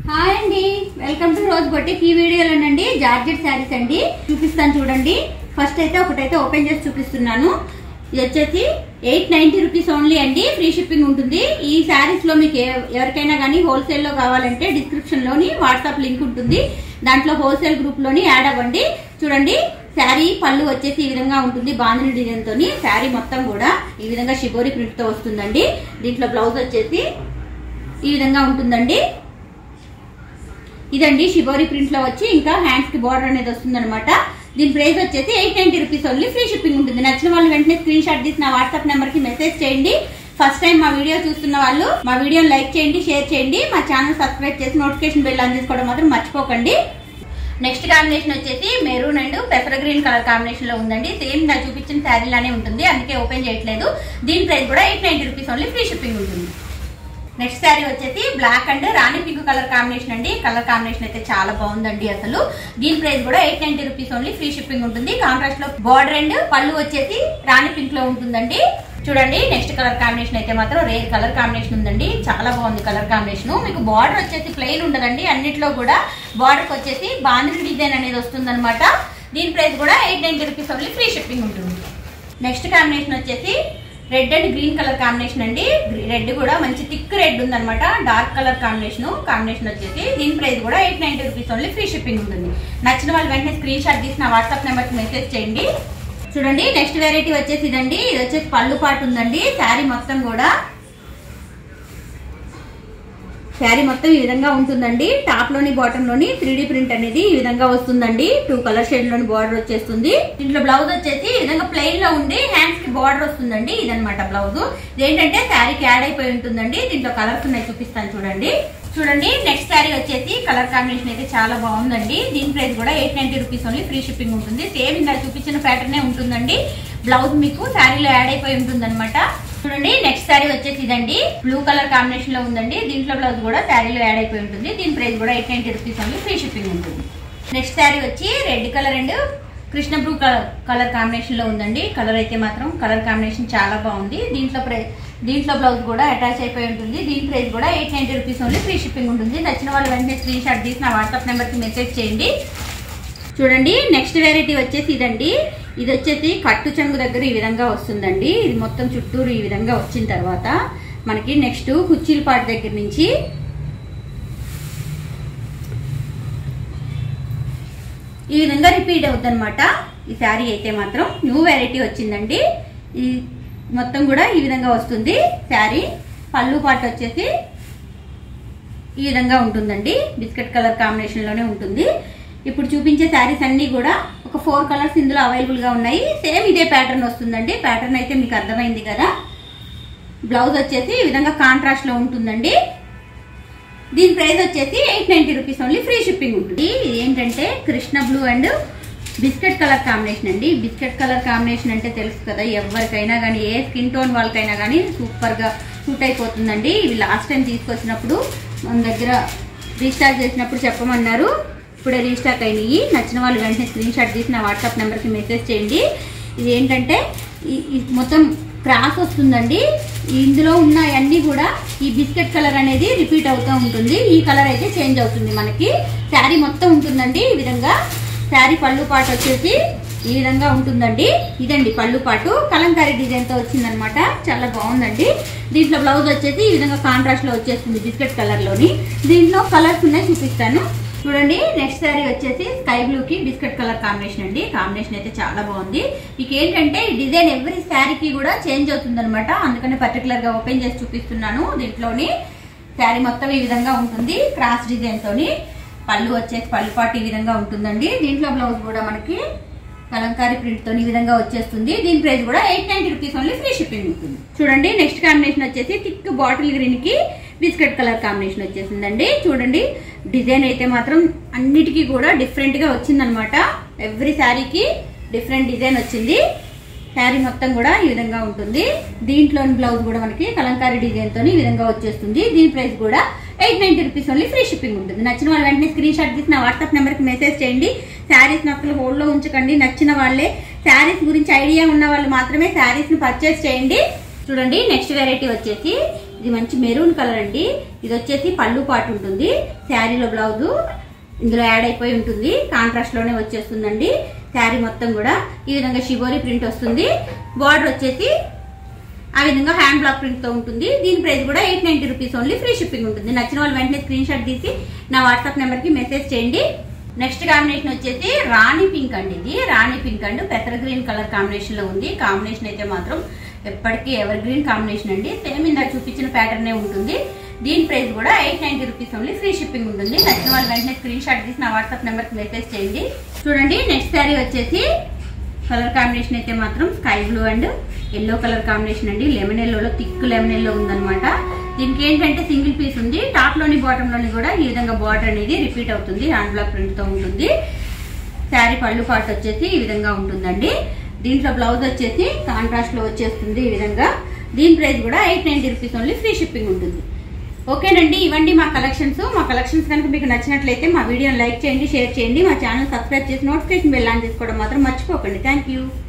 hi అండి welcome to rose boutique ఈ వీడియోలోనండి georgette saris అండి చూపిస్తాను చూడండి ఫస్ట్ అయితే ఒకటైతే ఓపెన్ చేసి చూపిస్తున్నాను ఇది వచ్చేసి ఎయిట్ నైన్టీ రూపీస్ ఓన్లీ అండి ఫ్రీ షిప్పింగ్ ఉంటుంది ఈ శారీస్ లో మీకు ఎ- ఎవరికైనా కానీ హోల్సేల్ లో కావాలంటే డిస్క్రిప్షన్ లోని వాట్సాప్ లింక్ ఉంటుంది దాంట్లో హోల్సేల్ గ్రూప్ లోని యాడ్ అవ్వండి చూడండి శారీ పళ్ళు వచ్చేసి ఈ విధంగా ఉంటుంది బాంధని డిజైన్ తోని శారీ మొత్తం కూడా ఈ విధంగా షిబోరి ప్రింట్ తో వస్తుందండి దీంట్లో బ్లౌజ్ వచ్చేసి ఈ విధంగా ఉంటుందండి ఇదండి షిబోరి ప్రింట్ లో వచ్చి ఇంకా హ్యాండ్స్ కి బార్డర్ అనేది వస్తుంది అనమాట దీని ప్రైస్ వచ్చేసి eight ninety rupees only free shipping ఉంటుంది నచ్చిన వాళ్ళు వెంటనే స్క్రీన్ షాట్ తీసి నా వాట్సాప్ నెంబర్ కి మెసేజ్ చేయండి ఫస్ట్ టైం మా వీడియో చూస్తున్న వాళ్ళు మా వీడియోని లైక్ చేయండి షేర్ చేయండి మా ఛానల్ సబ్స్క్రైబ్ చేసి నోటిఫికేషన్ బెల్ ఆన్ చేసుకోవడం మాత్రం మర్చిపోకండి నెక్స్ట్ కాంబినేషన్ వచ్చేసి మెరూన్ అండ్ పెసర్ గ్రీన్ కలర్ కాంబినేషన్ లో ఉందండి సేమ్ నా చూపించిన శారీ లానే ఉంటుంది అందుకే ఓపెన్ చేయట్లేదు దీని ప్రైస్ కూడా eight ninety rupees only free shipping ఉంటుంది నెక్స్ట్ శారీ వచ్చేసి black and rani pink colour combination అండి కలర్ కాంబినేషన్ అయితే చాలా బాగుందండి అసలు దీని ప్రైస్ కూడా eight ninety rupees only free shipping ఉంటుంది కాంట్రాస్ట్ లో బార్డర్ అండ్ పళ్ళు వచ్చేసి రాణి పింక్ లో ఉంటుందండి చూడండి నెక్స్ట్ కలర్ కాంబినేషన్ అయితే మాత్రం రేర్ కలర్ కాంబినేషన్ ఉందండి చాలా బాగుంది కలర్ కాంబినేషన్ మీకు బార్డర్ వచ్చేసి ప్లెయిన్ ఉండదండి అన్నిట్లో కూడా బార్డర్ వచ్చేసి బాంద్రీ డిజైన్ అనేది వస్తుంది దీని ప్రైస్ కూడా eight ninety rupees only free shipping ఉంటుంది నెక్స్ట్ కాంబినేషన్ వచ్చేసి red and green colour combination అండి రెడ్ కూడా మంచి థిక్ రెడ్ ఉందన్నమాట డార్క్ కలర్ కాంబినేషన్ కాంబినేషన్ వచ్చేసి దీని ప్రైస్ కూడా eight ninety rupees only free shipping ఉంటుంది నచ్చిన వాళ్ళు వెంటనే స్క్రీన్ షాట్ తీసి నా వాట్సాప్ నెంబర్కి మెసేజ్ చేయండి చూడండి నెక్స్ట్ వెరైటీ వచ్చేసి ఇదండి ఇది వచ్చేసి పళ్ళు పాటు ఉందండి శారీ మొత్తం కూడా శారీ మొత్తం ఈ విధంగా ఉంటుందండి టాప్ లోని బాటమ్ లోని త్రీ ప్రింట్ అనేది ఈ విధంగా వస్తుందండి టూ కలర్ షేడ్ లోని బార్డర్ వచ్చేస్తుంది దీంట్లో బ్లౌజ్ వచ్చేసి ఈ విధంగా ప్లెయిన్ లో ఉండి హ్యాండ్స్ కి బార్డర్ వస్తుందండి ఇదనమాట బ్లౌజ్ ఇదేంటంటే శారీకి యాడ్ అయిపోయి ఉంటుందండి దీంట్లో కలర్స్ ఉన్నాయి చూపిస్తాను చూడండి చూడండి నెక్స్ట్ శారీ వచ్చేసి కలర్ కాంబినేషన్ అయితే చాలా బాగుందండి దీని ప్రైస్ కూడా eight ninety rupees only free shipping ఉంటుంది సేమ్ ఇందా చూపించిన ప్యాటర్నే ఉంటుందండి బ్లౌజ్ మీకు శారీలో యాడ్ అయిపోయి ఉంటుంది చూడండి నెక్స్ట్ శారీ వచ్చేసి ఇదండి బ్లూ కలర్ కాంబినేషన్ లో ఉందండి దీంట్లో బ్లౌజ్ కూడా శారీలో యాడ్ అయిపోయి ఉంటుంది దీని ప్రైస్ కూడా eight ninety rupees only free shipping ఉంటుంది నెక్స్ట్ శారీ వచ్చి red colour and Krishna blue colour colour combination లో ఉందండి కలర్ అయితే మాత్రం కలర్ కాంబినేషన్ చాలా బాగుంది దీంట్లో ప్రై దీంట్లో బ్లౌజ్ కూడా అటాచ్ అయిపోయి ఉంటుంది దీని ప్రైస్ కూడా eight ninety rupees only free shipping ఉంటుంది నచ్చిన వాళ్ళు వెంటనే స్క్రీన్ షాట్ తీసి నా వాట్సాప్ నెంబర్ కి మెసేజ్ చేయండి చూడండి నెక్స్ట్ వెరైటీ వచ్చేసి ఇదండి ఇది వచ్చేసి కట్టు చెంగు దగ్గర ఈ విధంగా వస్తుందండి ఇది మొత్తం చుట్టూరు ఈ విధంగా వచ్చిన తర్వాత మనకి నెక్స్ట్ కుర్చీల పాటు దగ్గర నుంచి ఈ విధంగా రిపీట్ అవుతుంది అనమాట ఈ శారీ అయితే మాత్రం న్యూ వెరైటీ వచ్చిందండి ఈ మొత్తం కూడా ఈ విధంగా వస్తుంది శారీ పళ్ళు పాటు వచ్చేసి ఈ విధంగా ఉంటుందండి బిస్కెట్ కలర్ కాంబినేషన్ లోనే ఉంటుంది ఇప్పుడు చూపించే శారీస్ అన్ని కూడా ఒక ఫోర్ కలర్స్ ఇందులో అవైలబుల్ గా ఉన్నాయి సేమ్ ఇదే ప్యాటర్న్ వస్తుందండి ప్యాటర్న్ అయితే మీకు అర్థమైంది కదా బ్లౌజ్ వచ్చేసి ఈ విధంగా కాంట్రాస్ట్ లో ఉంటుందండి దీని ప్రైస్ వచ్చేసి eight ninety rupees only free shipping ఉంటుంది ఇది ఏంటంటే Krishna blue and biscuit colour combination అండి బిస్కెట్ కలర్ కాంబినేషన్ అంటే తెలుసు కదా ఎవరికైనా కానీ ఏ స్కిన్ టోన్ వాళ్ళకైనా కానీ సూపర్ గా సూట్ అయిపోతుందండి ఇవి లాస్ట్ టైం తీసుకొచ్చినప్పుడు మన దగ్గర రీస్టార్ట్ చేసినప్పుడు చెప్పమన్నారు ఇప్పుడే రీస్టాక్ అయినాయి నచ్చిన వాళ్ళు వెంటనే స్క్రీన్ షాట్ తీసి నా వాట్సాప్ నెంబర్కి మెసేజ్ చేయండి ఇది ఏంటంటే ఈ- ఈ మొత్తం క్రాస్ వస్తుందండి ఇందులో ఉన్న అన్ని కూడా ఈ బిస్కెట్ కలర్ అనేది రిపీట్ అవుతూ ఉంటుంది ఈ కలర్ అయితే చేంజ్ అవుతుంది మనకి శారీ మొత్తం ఉంటుందండి ఈ విధంగా శారీ పళ్ళు పాటు వచ్చేసి ఈ విధంగా ఉంటుందండి ఇదండి పళ్ళు పాటు కలంకారీ డిజైన్ తో వచ్చిందనమాట చాలా బాగుందండి దీంట్లో బ్లౌజ్ వచ్చేసి ఈ విధంగా కాంట్రాస్ట్ లో వచ్చేస్తుంది బిస్కెట్ కలర్ లోని దీంట్లో కలర్స్ ఉన్నాయి చూపిస్తాను చూడండి నెక్స్ట్ శారీ వచ్చేసి స్కై బ్లూ కి బిస్కెట్ కలర్ కాంబినేషన్ అండి కాంబినేషన్ అయితే చాలా బాగుంది మీకు ఏంటంటే ఈ డిజైన్ ఎవ్రీ శారీకి కూడా చేంజ్ అవుతుంది అనమాట అందుకని పర్టికులర్ గా ఓపెన్ చేసి చూపిస్తున్నాను దీంట్లోని శారీ మొత్తం ఈ విధంగా ఉంటుంది క్రాస్ డిజైన్ తోని పళ్ళు వచ్చేసి పళ్ళు పాటు ఈ విధంగా ఉంటుందండి దీంట్లో బ్లౌజ్ కూడా మనకి కలంకారీ ప్రింట్ తో ఈ విధంగా వచ్చేస్తుంది దీని ప్రైస్ కూడా eight ninety rupees only free shipping ఉంటుంది చూడండి నెక్స్ట్ కాంబినేషన్ వచ్చేసి థిక్ బాటిల్ గ్రీన్ కి బిస్కెట్ కలర్ కాంబినేషన్ వచ్చేసిందండి చూడండి డిజైన్ అయితే మాత్రం అన్నిటికీ కూడా డిఫరెంట్ గా వచ్చిందనమాట ఎవ్రీ శారీకి డిఫరెంట్ డిజైన్ వచ్చింది శారీ మొత్తం కూడా ఈ విధంగా ఉంటుంది దీంట్లోని బ్లౌజ్ కూడా మనకి కలంకారీ డిజైన్ తోని ఈ విధంగా వచ్చేస్తుంది దీని ప్రైస్ కూడా eight ninety rupees only free shipping ఉంటుంది నచ్చిన వాళ్ళు వెంటనే స్క్రీన్ షాట్ తీసి నా వాట్సాప్ నెంబర్ కి మెసేజ్ చేయండి శారీస్ నక్కలు హోల్డ్ లో ఉంచకండి నచ్చిన వాళ్ళే శారీస్ గురించి ఐడియా ఉన్న వాళ్ళు మాత్రమే శారీస్ ని పర్చేస్ చేయండి చూడండి నెక్స్ట్ వెరైటీ వచ్చేసి ఇది మంచి మెరూన్ కలర్ అండి ఇది వచ్చేసి పళ్ళు పాటు ఉంటుంది శారీలో బ్లౌజ్ ఇందులో యాడ్ అయిపోయి ఉంటుంది కాంట్రాస్ట్ లోనే వచ్చేస్తుందండి శారీ మొత్తం కూడా ఈ విధంగా షిబోరి ప్రింట్ వస్తుంది బార్డర్ వచ్చేసి ఆ విధంగా హ్యాండ్ బ్లాక్ ప్రింట్ తో ఉంటుంది దీని ప్రైస్ కూడా eight ninety rupees only free shipping ఉంటుంది నచ్చిన వాళ్ళు వెంటనే స్క్రీన్ షాట్ తీసి నా వాట్సాప్ నెంబర్ కి మెసేజ్ చేయండి నెక్స్ట్ కాంబినేషన్ వచ్చేసి రాణి పింక్ అండి ఇది రాణి పింక్ అండ్ పెసర గ్రీన్ కలర్ కాంబినేషన్ లో ఉంది కాంబినేషన్ అయితే మాత్రం ఎప్పటికీ ఎవర్ గ్రీన్ కాంబినేషన్ అండి సేమ్ ఇందాక చూపించిన ప్యాటర్న్ ఉంటుంది దీని ప్రైస్ కూడా eight ninety rupees only free shipping ఉంటుంది నచ్చిన వాళ్ళు వెంటనే స్క్రీన్ షాట్ తీసి నా వాట్సాప్ నెంబర్ కి మెసేజ్ చేయండి చూడండి నెక్స్ట్ శారీ వచ్చేసి కలర్ కాంబినేషన్ అయితే మాత్రం sky blue and yellow colour combination అండి లెమన్ ఎల్లోలో థిక్ లెమన్ ఎల్లో ఉందన్నమాట దీనికి ఏంటంటే సింగిల్ పీస్ ఉంది టాప్ లోని బాటమ్ లోని కూడా ఈ విధంగా బార్డర్ అనేది రిపీట్ అవుతుంది హ్యాండ్ బ్లాక్ ప్రింట్ తో ఉంటుంది శారీ పళ్ళు పాటు వచ్చేసి ఈ విధంగా ఉంటుందండి దీంట్లో బ్లౌజ్ వచ్చేసి కాంట్రాస్ట్ లో వచ్చేస్తుంది ఈ విధంగా దీని ప్రైస్ కూడా eight ninety rupees only free shipping ఉంటుంది ఓకేనండి ఇవ్వండి మా కలెక్షన్స్ మా కలెక్షన్స్ కనుక మీకు నచ్చినట్లయితే మా వీడియోని లైక్ చేయండి షేర్ చేయండి మా ఛానల్ సబ్స్క్రైబ్ చేసి నోటిఫికేషన్ బెల్ ఆన్ చేసుకోవడం మాత్రం మర్చిపోకండి థ్యాంక్ యూ